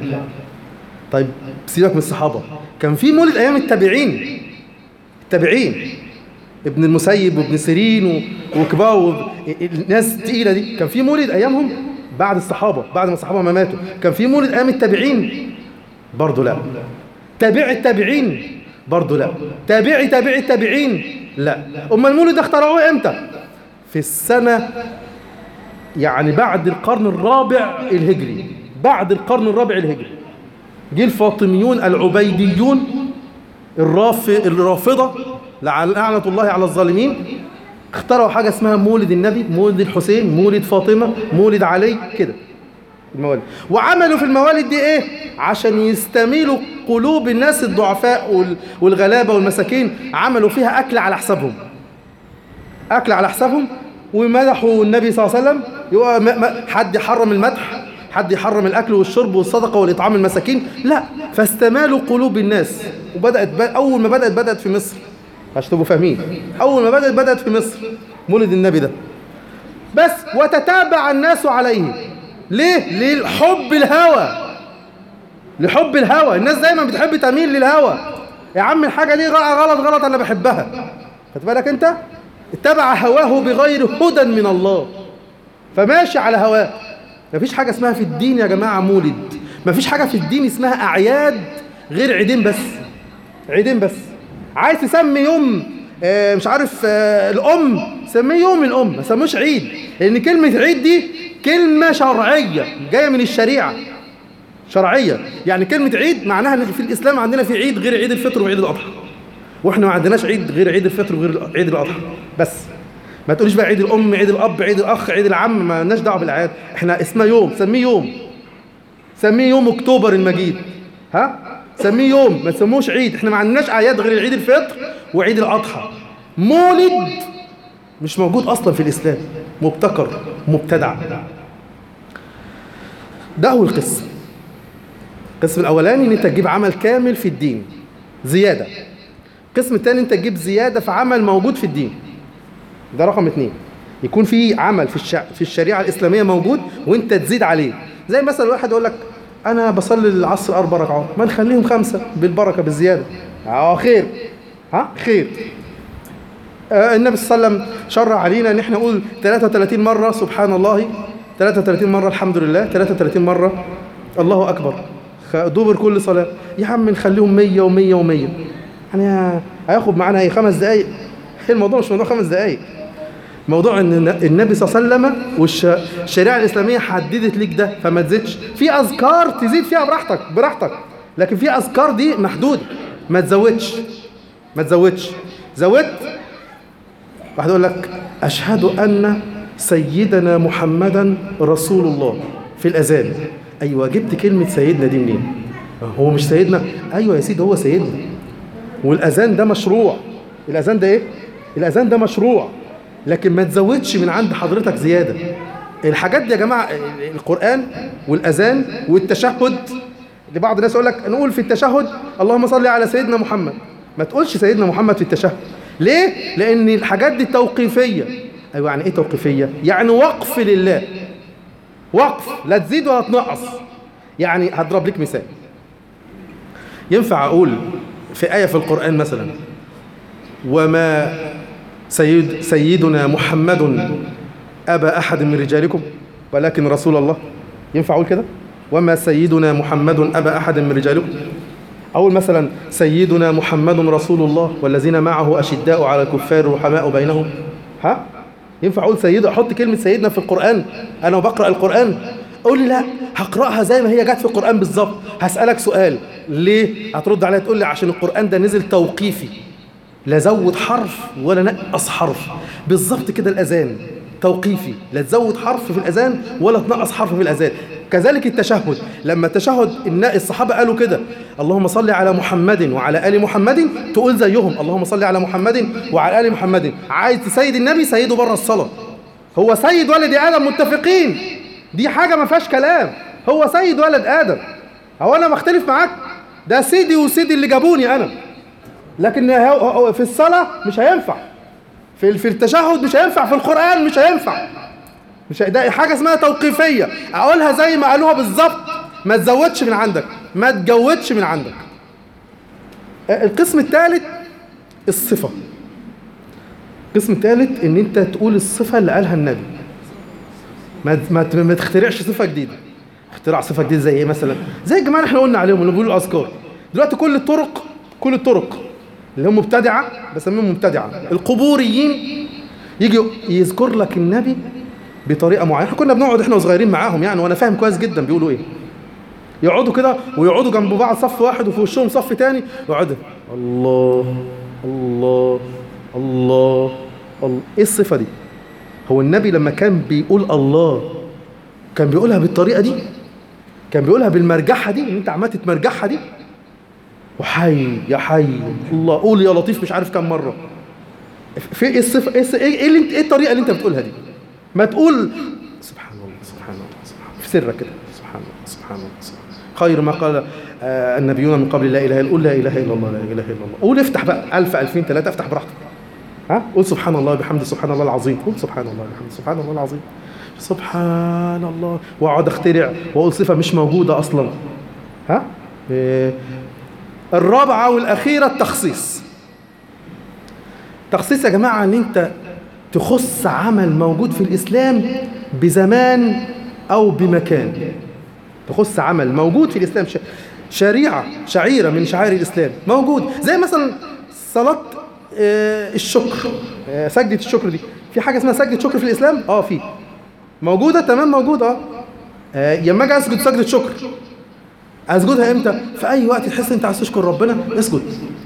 طيب سيبك من الصحابة كان في مولد أيام التابعين التابعين ابن المسيب وابن سيرين و- وكبار و- الناس التقيلة دي كان في مولد أيامهم بعد الصحابة بعد ما الصحابة ما ماتوا كان في مولد أيام التابعين برضه لا تابع التابعين برضه لا تابعي تابعي التابعين لا أما المولد ده اخترعوه إمتى في السنة يعني بعد القرن الرابع الهجري بعد القرن الرابع الهجري جه الفاطميون العبيديون الراف الرافضة لعن- لعنة الله على الظالمين اخترعوا حاجة اسمها مولد النبي مولد الحسين مولد فاطمة مولد علي كده الموالد وعملوا في الموالد دي ايه عشان يستميلوا قلوب الناس الضعفاء وال- والغلابة والمساكين عملوا فيها أكل على حسابهم أكل على حسابهم ومدحوا النبي صلى الله عليه وسلم يبقى ما- ما- حد يحرم المدح حد يحرم الأكل والشرب والصدقة والإطعام المساكين لا فاستمالوا قلوب الناس وبدأت ب... أول ما بدأت بدأت في مصر عشان تبقوا فاهمين أول ما بدأت بدأت في مصر مولد النبي ده بس وتتابع الناس عليه ليه؟ للحب الهوى لحب الهوى الناس دايما بتحب تميل للهوى يا عم الحاجة دي غلط غلط أنا بحبها خد بالك أنت اتبع هواه بغير هدى من الله فماشي على هواه مفيش حاجة اسمها في الدين يا جماعة مولد مفيش حاجة في الدين اسمها أعياد غير عيدين بس عيدين بس عايز تسمي يوم آه، مش عارف آه، الأم سميه يوم الأم ما سموش عيد لأن كلمة عيد دي كلمة شرعية جاية من الشريعة شرعية يعني كلمة عيد معناها ان في الإسلام عندنا في عيد غير عيد الفطر وعيد الأضحى واحنا ما عندناش عيد غير عيد الفطر وغير عيد الأضحى بس ما تقوليش بقى عيد الأم عيد الأب عيد الأخ عيد العم ما لناش دعوة بالأعياد احنا اسمها يوم سميه يوم سميه يوم أكتوبر المجيد ها سميه يوم ما تسموش عيد احنا ما عندناش أعياد غير عيد الفطر وعيد الأضحى مولد مش موجود أصلا في الإسلام مبتكر مبتدع ده هو القسم القسم الاولاني ان انت تجيب عمل كامل في الدين زياده القسم الثاني انت تجيب زياده في عمل موجود في الدين ده رقم اتنين يكون في عمل في الشع... في الشريعه الاسلاميه موجود وانت تزيد عليه زي مثلا واحد يقول لك انا بصلي العصر اربع ركعات ما نخليهم خمسه بالبركه بالزياده اه خير ها خير آه النبي صلى الله عليه وسلم شرع علينا ان احنا نقول 33 مره سبحان الله 33 مره الحمد لله 33 مره الله اكبر خ- دبر كل صلاه يا عم نخليهم 100 و100 و100 يعني هياخد معانا ايه خمس دقائق الموضوع مش موضوع خمس دقائق موضوع ان النبي صلى الله عليه وسلم والشريعه الاسلاميه حددت ليك ده فما تزيدش في اذكار تزيد فيها براحتك براحتك لكن في اذكار دي محدوده ما تزودش ما تزودش زودت واحد يقول لك اشهد ان سيدنا محمدا رسول الله في الأذان أيوة جبت كلمة سيدنا دي منين هو مش سيدنا أيوة يا سيدي هو سيدنا والأذان ده مشروع الأذان ده إيه الأذان ده مشروع لكن ما تزودش من عند حضرتك زيادة الحاجات دي يا جماعة القرآن والأذان والتشهد لبعض الناس يقول لك نقول في التشهد اللهم صل على سيدنا محمد ما تقولش سيدنا محمد في التشهد ليه؟ لأن الحاجات دي توقيفية أيوة يعني إيه توقيفية؟ يعني وقف لله وقف لا تزيد ولا تنقص يعني هضرب لك مثال ينفع أقول في آية في القرآن مثلا وما سيد سيدنا محمد أبا أحد من رجالكم ولكن رسول الله ينفع أقول كده وما سيدنا محمد أبا أحد من رجالكم أقول مثلا سيدنا محمد رسول الله والذين معه أشداء على الكفار رحماء بينهم ها ينفع أقول سيد أحط كلمة سيدنا في القرآن أنا بقرأ القرآن قول لي لا هقرأها زي ما هي جت في القرآن بالظبط هسألك سؤال ليه هترد عليا تقول لي عشان القرآن ده نزل توقيفي لا زود حرف ولا نقص حرف بالظبط كده الأذان توقيفي لا تزود حرف في الأذان ولا تنقص حرف في الأذان كذلك التشهد لما التشهد إن الصحابة قالوا كده اللهم صل على محمد وعلى آل محمد تقول زيهم اللهم صل على محمد وعلى آل محمد عايز تسيد النبي سيده بره الصلاة هو سيد ولد آدم متفقين دي حاجة ما فيهاش كلام هو سيد ولد آدم هو أنا مختلف معاك ده سيدي وسيدي اللي جابوني أنا لكن في الصلاة مش هينفع في في التشهد مش هينفع في القرآن مش هينفع مش ده حاجة اسمها توقيفية أقولها زي ما قالوها بالظبط ما تزودش من عندك ما تجودش من عندك القسم الثالث الصفة القسم الثالث ان انت تقول الصفة اللي قالها النبي ما ما ما تخترعش صفة جديدة اختراع صفة جديدة زي ايه مثلا زي الجماعة اللي احنا قلنا عليهم اللي بيقولوا الاذكار دلوقتي كل الطرق كل الطرق اللي هم مبتدعة بسميهم مبتدعة القبوريين يجي يذكر لك النبي بطريقة معينة احنا كنا بنقعد احنا وصغيرين معاهم يعني وانا فاهم كويس جدا بيقولوا ايه يقعدوا كده ويقعدوا جنب بعض صف واحد وفي وشهم صف تاني يقعدوا الله الله الله الله ايه الصفة دي هو النبي لما كان بيقول الله كان بيقولها بالطريقة دي كان بيقولها بالمرجحة دي ان انت عمال تتمرجحها دي وحي يا حي الله قول يا لطيف مش عارف كم مرة في ايه الصفة ايه ايه, اللي انت ايه الطريقة اللي انت بتقولها دي ما تقول سبحان الله سبحان الله سبحان الله في سرك كده سبحان الله سبحان الله سبحان الله خير ما قال آه النبيون من قبل لا اله الا قول لا اله الا الله لا اله الا الله قول افتح بقى 1000 2000 3 افتح براحتك ها قول سبحان الله وبحمده سبحان الله العظيم قول سبحان الله وبحمده سبحان الله العظيم سبحان الله واقعد اخترع واقول صفه مش موجوده اصلا ها إيه الرابعه والاخيره التخصيص تخصيص يا جماعه ان انت تخص عمل موجود في الإسلام بزمان أو بمكان تخص عمل موجود في الإسلام شريعة شعيرة من شعائر الإسلام موجود زي مثلا صلاة الشكر سجدة الشكر دي في حاجة اسمها سجدة شكر في الإسلام اه في موجودة تمام موجودة اه لما اجي اسجد سجدة شكر اسجدها امتى في اي وقت تحس انت عايز تشكر ربنا اسجد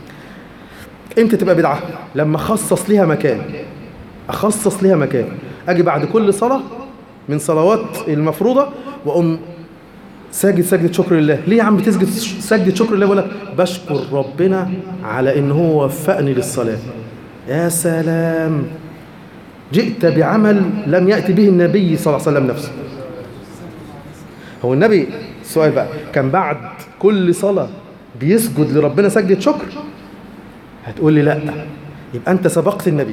امتى تبقى بدعة لما خصص ليها مكان اخصص ليها مكان اجي بعد كل صلاة من صلوات المفروضة واقوم ساجد سجدة شكر لله ليه يا عم بتسجد سجدة شكر لله بقول لك بشكر ربنا على ان هو وفقني للصلاة يا سلام جئت بعمل لم يأتي به النبي صلى الله عليه وسلم نفسه هو النبي السؤال بقى كان بعد كل صلاة بيسجد لربنا سجدة شكر هتقول لي لا يبقى انت سبقت النبي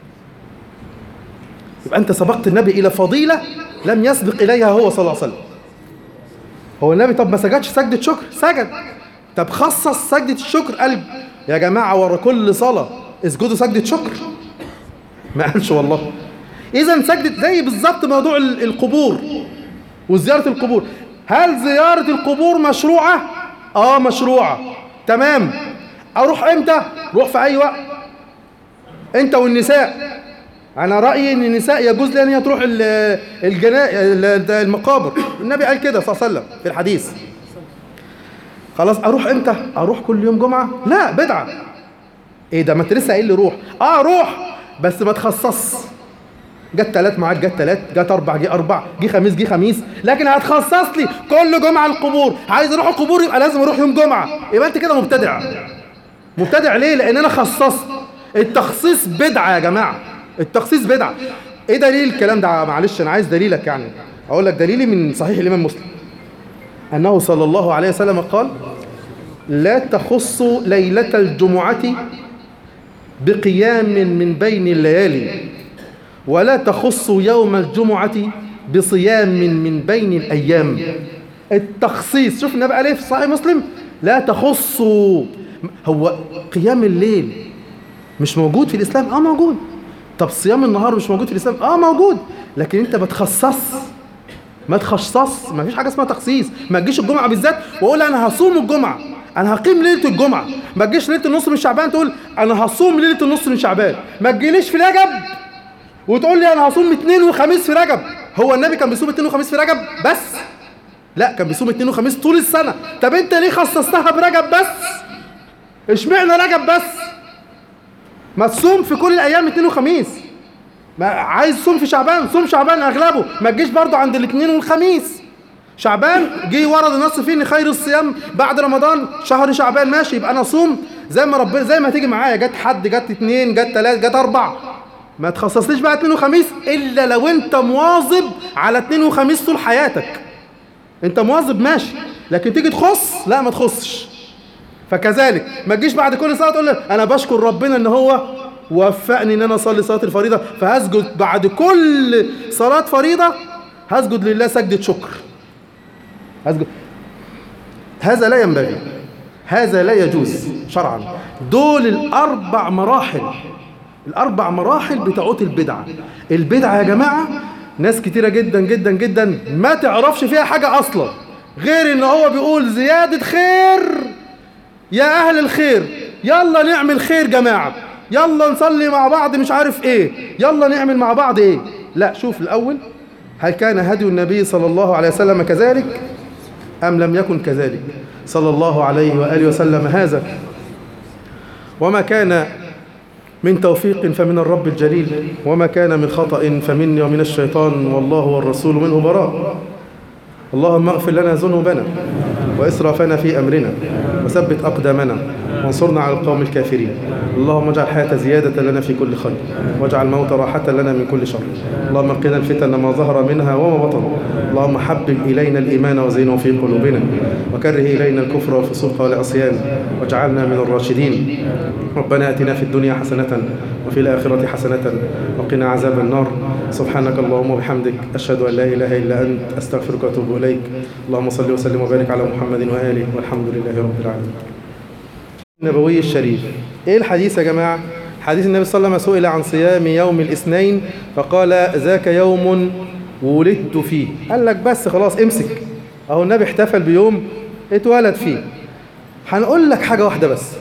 يبقى أنت سبقت النبي إلى فضيلة لم يسبق إليها هو صلى الله عليه وسلم هو النبي طب ما سجدش سجدة شكر سجد طب خصص سجدة الشكر قال يا جماعة ورا كل صلاة اسجدوا سجدة شكر ما قالش والله إذا سجدة زي بالظبط موضوع القبور وزيارة القبور هل زيارة القبور مشروعة؟ آه مشروعة تمام أروح إمتى؟ روح في أي وقت أنت والنساء انا رايي ان النساء يجوز لها ان هي تروح الجنا المقابر النبي قال كده صلى الله عليه وسلم في الحديث خلاص اروح امتى اروح كل يوم جمعه لا بدعه ايه ده ما انت لسه قايل لي روح اه روح بس ما تخصص جت تلات معاك جت تلات جت اربع جه اربع جه خميس جه خميس لكن هتخصص لي كل جمعه القبور عايز اروح القبور يبقى لازم اروح يوم جمعه يبقى انت كده مبتدع مبتدع ليه لان انا خصصت التخصيص بدعه يا جماعه التخصيص بدعه ايه دليل الكلام ده معلش انا عايز دليلك يعني اقول لك دليلي من صحيح الامام مسلم انه صلى الله عليه وسلم قال لا تخصوا ليله الجمعه بقيام من بين الليالي ولا تخصوا يوم الجمعة بصيام من بين الأيام التخصيص شوف النبي عليه في صحيح مسلم لا تخصوا هو قيام الليل مش موجود في الإسلام اه موجود طب صيام النهار مش موجود في الإسلام اه موجود لكن انت بتخصص ما تخصص ما فيش حاجة اسمها تخصيص ما تجيش الجمعة بالذات واقول انا هصوم الجمعة انا هقيم ليله الجمعه ما تجيش ليله النص من شعبان تقول انا هصوم ليله النص من شعبان ما تجيليش في رجب وتقول لي انا هصوم اثنين وخميس في رجب هو النبي كان بيصوم اثنين وخميس في رجب بس لا كان بيصوم اثنين وخميس طول السنه طب انت ليه خصصتها برجب بس اشمعنى رجب بس ما تصوم في كل الايام اثنين وخميس ما عايز تصوم في شعبان صوم شعبان اغلبه ما تجيش برضه عند الاثنين والخميس شعبان جه ورد النص فيه ان خير الصيام بعد رمضان شهر شعبان ماشي يبقى انا اصوم زي ما ربنا زي ما تيجي معايا جت حد جت اثنين جت ثلاث جت اربع ما تخصصليش بقى اثنين وخميس الا لو انت مواظب على اثنين وخميس طول حياتك انت مواظب ماشي لكن تيجي تخص لا ما تخصش فكذلك ما تجيش بعد كل صلاه تقول لي انا بشكر ربنا ان هو وفقني ان انا اصلي صلاه الفريضه فهسجد بعد كل صلاه فريضه هسجد لله سجده شكر هسجد هذا لا ينبغي هذا لا يجوز شرعا دول الاربع مراحل الاربع مراحل بتاعت البدعه البدعه يا جماعه ناس كتيره جدا جدا جدا ما تعرفش فيها حاجه اصلا غير ان هو بيقول زياده خير يا اهل الخير يلا نعمل خير جماعه يلا نصلي مع بعض مش عارف ايه يلا نعمل مع بعض ايه لا شوف الاول هل كان هدي النبي صلى الله عليه وسلم كذلك أم لم يكن كذلك صلى الله عليه وآله وسلم هذا وما كان من توفيق فمن الرب الجليل وما كان من خطأ فمني ومن الشيطان والله والرسول منه براء اللهم اغفر لنا ذنوبنا وإسرافنا في أمرنا وثبت أقدامنا وانصرنا على القوم الكافرين اللهم اجعل الحياة زيادة لنا في كل خير واجعل الموت راحة لنا من كل شر اللهم قنا الفتن ما ظهر منها وما بطن اللهم حبب إلينا الإيمان وزينه في قلوبنا وكره إلينا الكفر والفسوق والعصيان واجعلنا من الراشدين ربنا آتنا في الدنيا حسنة وفي الآخرة حسنة وقنا عذاب النار سبحانك اللهم وبحمدك أشهد أن لا إله إلا أنت أستغفرك وأتوب إليك اللهم صل وسلم وبارك على محمد وآله والحمد لله رب العالمين النبوي الشريف ايه الحديث يا جماعة حديث النبي صلى الله عليه وسلم سئل عن صيام يوم الاثنين فقال ذاك يوم ولدت فيه قال لك بس خلاص امسك اهو النبي احتفل بيوم اتولد فيه هنقول لك حاجة واحدة بس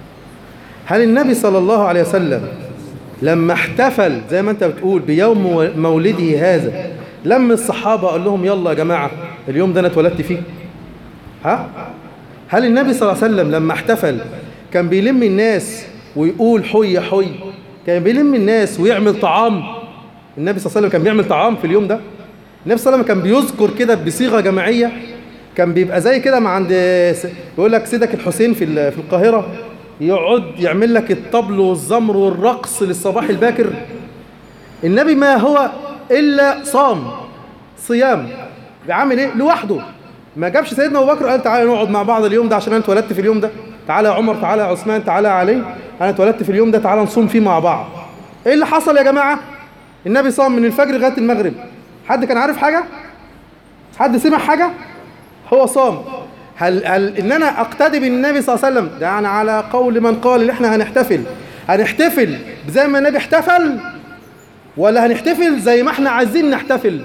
هل النبي صلى الله عليه وسلم لما احتفل زي ما انت بتقول بيوم مولده هذا لما الصحابة قال لهم يلا يا جماعة اليوم ده انا اتولدت فيه ها هل النبي صلى الله عليه وسلم لما احتفل كان بيلم الناس ويقول حي حي كان بيلم الناس ويعمل طعام النبي صلى الله عليه وسلم كان بيعمل طعام في اليوم ده النبي صلى الله عليه وسلم كان بيذكر كده بصيغة جماعية كان بيبقى زي كده ما عند يقول لك سيدك الحسين في في القاهرة يقعد يعمل لك الطبل والزمر والرقص للصباح الباكر النبي ما هو إلا صام صيام بيعمل ايه لوحده ما جابش سيدنا ابو بكر قال تعالى نقعد مع بعض اليوم ده عشان انا اتولدت في اليوم ده تعالى يا عمر تعالى يا عثمان تعالى يا علي انا اتولدت في اليوم ده تعالى نصوم فيه مع بعض ايه اللي حصل يا جماعه النبي صام من الفجر لغايه المغرب حد كان عارف حاجه حد سمع حاجه هو صام هل هل ان انا اقتدي بالنبي صلى الله عليه وسلم ده يعني على قول من قال ان احنا هنحتفل هنحتفل زي ما النبي احتفل ولا هنحتفل زي ما احنا عايزين نحتفل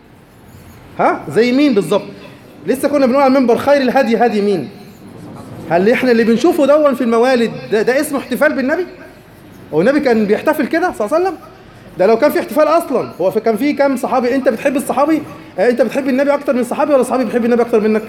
ها زي مين بالظبط لسه كنا بنقول على المنبر خير الهدي هدي مين هل احنا اللي بنشوفه دون في الموالد ده, ده اسمه احتفال بالنبي هو النبي كان بيحتفل كده صلى الله عليه وسلم ده لو كان في احتفال اصلا هو في كان في كام صحابي انت بتحب الصحابي اه انت بتحب النبي اكتر من الصحابي ولا الصحابي بيحب النبي اكتر منك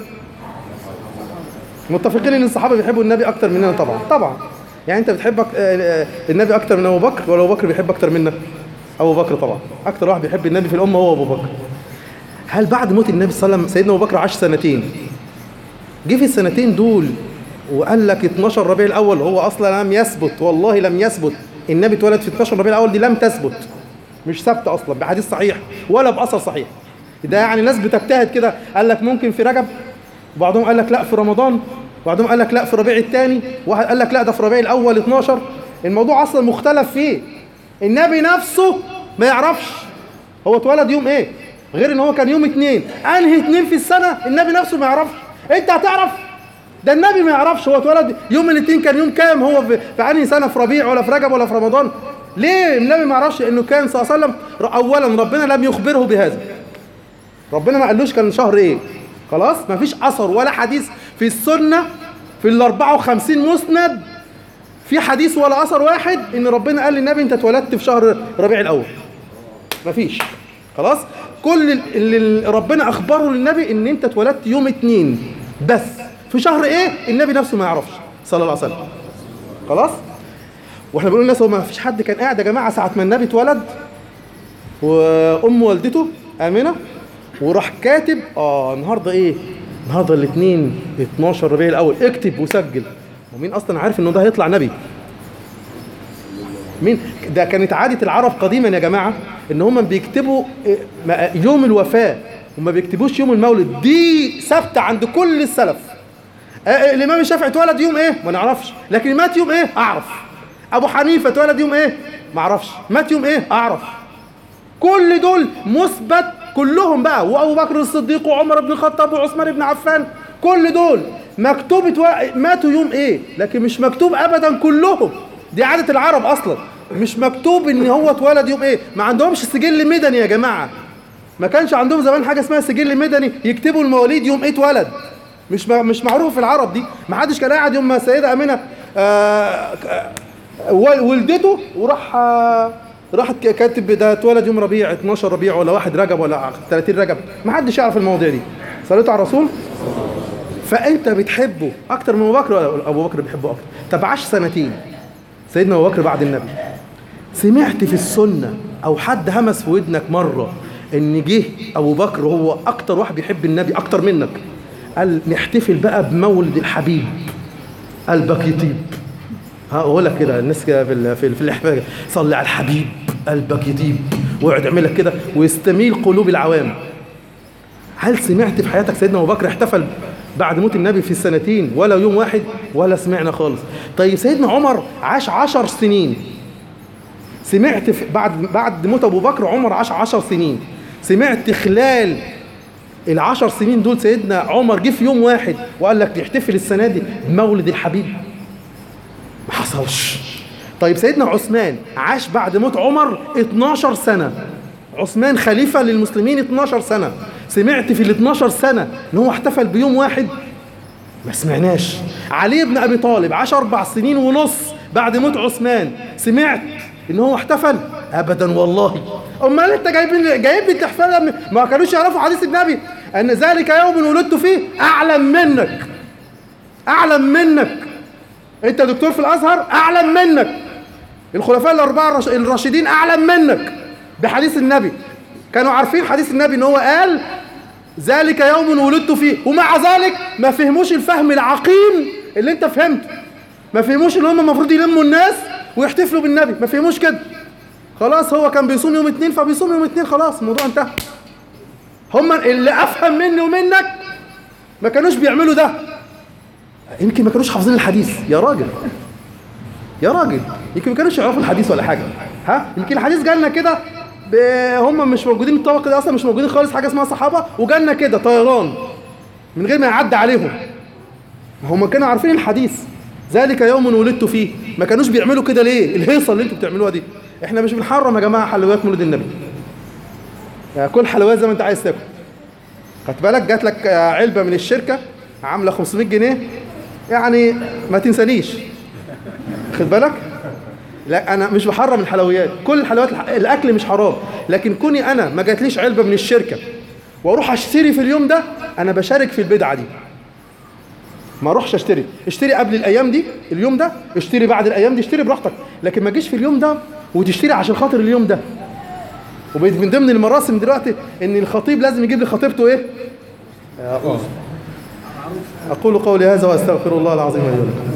متفقين ان الصحابه بيحبوا النبي اكتر مننا طبعا طبعا يعني انت بتحب اه النبي اكتر من ابو بكر ولا ابو بكر بيحب اكتر منك ابو بكر طبعا اكتر واحد بيحب النبي في الامه هو ابو بكر هل بعد موت النبي صلى الله عليه وسلم سيدنا ابو بكر عاش سنتين جه في السنتين دول وقال لك 12 ربيع الاول هو اصلا لم يثبت والله لم يثبت النبي اتولد في 12 ربيع الاول دي لم تثبت مش ثابته اصلا بحديث صحيح ولا باثر صحيح ده يعني ناس بتجتهد كده قال لك ممكن في رجب وبعضهم قال لك لا في رمضان وبعضهم قال لك لا في ربيع الثاني واحد قال لك لا ده في ربيع الاول 12 الموضوع اصلا مختلف فيه النبي نفسه ما يعرفش هو اتولد يوم ايه غير ان هو كان يوم اتنين انهي اتنين في السنه النبي نفسه ما يعرفش انت هتعرف ده النبي ما يعرفش هو اتولد يوم الاثنين كان يوم كام هو في, في انهي سنه في ربيع ولا في رجب ولا في رمضان ليه النبي ما يعرفش انه كان صلى الله عليه وسلم اولا ربنا لم يخبره بهذا ربنا ما قالوش كان شهر ايه خلاص ما فيش اثر ولا حديث في السنه في ال 54 مسند في حديث ولا اثر واحد ان ربنا قال للنبي انت اتولدت في شهر ربيع الاول مفيش خلاص كل اللي ربنا اخبره للنبي ان انت اتولدت يوم اتنين بس في شهر ايه النبي نفسه ما يعرفش صلى الله عليه وسلم خلاص واحنا بنقول للناس هو ما فيش حد كان قاعد يا جماعه ساعه ما النبي اتولد وام والدته امنه وراح كاتب اه النهارده ايه النهارده الاثنين 12 ربيع الاول اكتب وسجل ومين اصلا عارف انه ده هيطلع نبي مين ده كانت عاده العرب قديما يا جماعه ان هم بيكتبوا يوم الوفاه وما بيكتبوش يوم المولد دي ثابته عند كل السلف الامام الشافعي اتولد يوم ايه ما نعرفش لكن مات يوم ايه اعرف ابو حنيفه اتولد يوم ايه ما اعرفش مات يوم ايه اعرف كل دول مثبت كلهم بقى وابو بكر الصديق وعمر بن الخطاب وعثمان بن عفان كل دول مكتوب ماتوا يوم ايه لكن مش مكتوب ابدا كلهم دي عاده العرب اصلا مش مكتوب ان هو اتولد يوم ايه ما عندهمش سجل مدني يا جماعه ما كانش عندهم زمان حاجه اسمها سجل مدني يكتبوا المواليد يوم ايه اتولد مش مش معروف في العرب دي ما حدش كان قاعد يوم ما السيده امينه آه ولدته وراح آه راحت كاتب ده اتولد يوم ربيع 12 ربيع ولا واحد رجب ولا 30 رجب ما حدش يعرف المواضيع دي صليت على الرسول فانت بتحبه اكتر من ابو بكر ولا ابو بكر بيحبه اكتر طب عاش سنتين سيدنا ابو بكر بعد النبي سمعت في السنه او حد همس في ودنك مره ان جه ابو بكر هو اكتر واحد بيحب النبي اكتر منك قال نحتفل بقى بمولد الحبيب قلبك يطيب هقول لك كده الناس كده في في, في الاحفاد صلي على الحبيب قلبك يطيب ويقعد يعمل لك كده ويستميل قلوب العوام هل سمعت في حياتك سيدنا ابو بكر احتفل بعد موت النبي في السنتين ولا يوم واحد ولا سمعنا خالص طيب سيدنا عمر عاش عشر سنين سمعت في بعد بعد موت ابو بكر عمر عاش عشر سنين سمعت خلال العشر سنين دول سيدنا عمر جه في يوم واحد وقال لك نحتفل السنه دي بمولد الحبيب ما حصلش طيب سيدنا عثمان عاش بعد موت عمر 12 سنه عثمان خليفه للمسلمين 12 سنه سمعت في ال 12 سنه ان هو احتفل بيوم واحد ما سمعناش علي بن ابي طالب عاش اربع سنين ونص بعد موت عثمان سمعت ان هو احتفل ابدا والله امال انت جايبين جايب لي تحفل ما كانوش يعرفوا حديث النبي ان ذلك يوم ولدت فيه اعلم منك اعلم منك انت دكتور في الازهر اعلم منك الخلفاء الاربعه الراشدين اعلم منك بحديث النبي كانوا عارفين حديث النبي ان هو قال ذلك يوم ولدت فيه ومع ذلك ما فهموش الفهم العقيم اللي انت فهمته ما فهموش ان هم المفروض يلموا الناس ويحتفلوا بالنبي ما فهموش كده خلاص هو كان بيصوم يوم اتنين فبيصوم يوم اتنين خلاص الموضوع انتهى هم اللي افهم مني ومنك ما كانوش بيعملوا ده يمكن ما كانوش حافظين الحديث يا راجل يا راجل يمكن ما كانوش يعرفوا الحديث ولا حاجه ها يمكن الحديث جالنا كده هم مش موجودين الطبقه دي اصلا مش موجودين خالص حاجه اسمها صحابه وجالنا كده طيران من غير ما يعدي عليهم هم كانوا عارفين الحديث ذلك يوم ولدت فيه ما كانوش بيعملوا كده ليه الهيصه اللي انتوا بتعملوها دي احنا مش بنحرم يا جماعه حلويات مولد النبي يعني كل حلويات زي ما انت عايز تاكل خدت بالك جات لك علبه من الشركه عامله 500 جنيه يعني ما تنسانيش خد بالك لا انا مش بحرم الحلويات كل الحلويات الاكل مش حرام لكن كوني انا ما جاتليش علبه من الشركه واروح اشتري في اليوم ده انا بشارك في البدعه دي ما اروحش اشتري اشتري قبل الايام دي اليوم ده اشتري بعد الايام دي اشتري براحتك لكن ما تجيش في اليوم ده وتشتري عشان خاطر اليوم ده وبقيت من ضمن المراسم دلوقتي ان الخطيب لازم يجيب لخطيبته ايه اه اقول قولي هذا واستغفر الله العظيم لي ولكم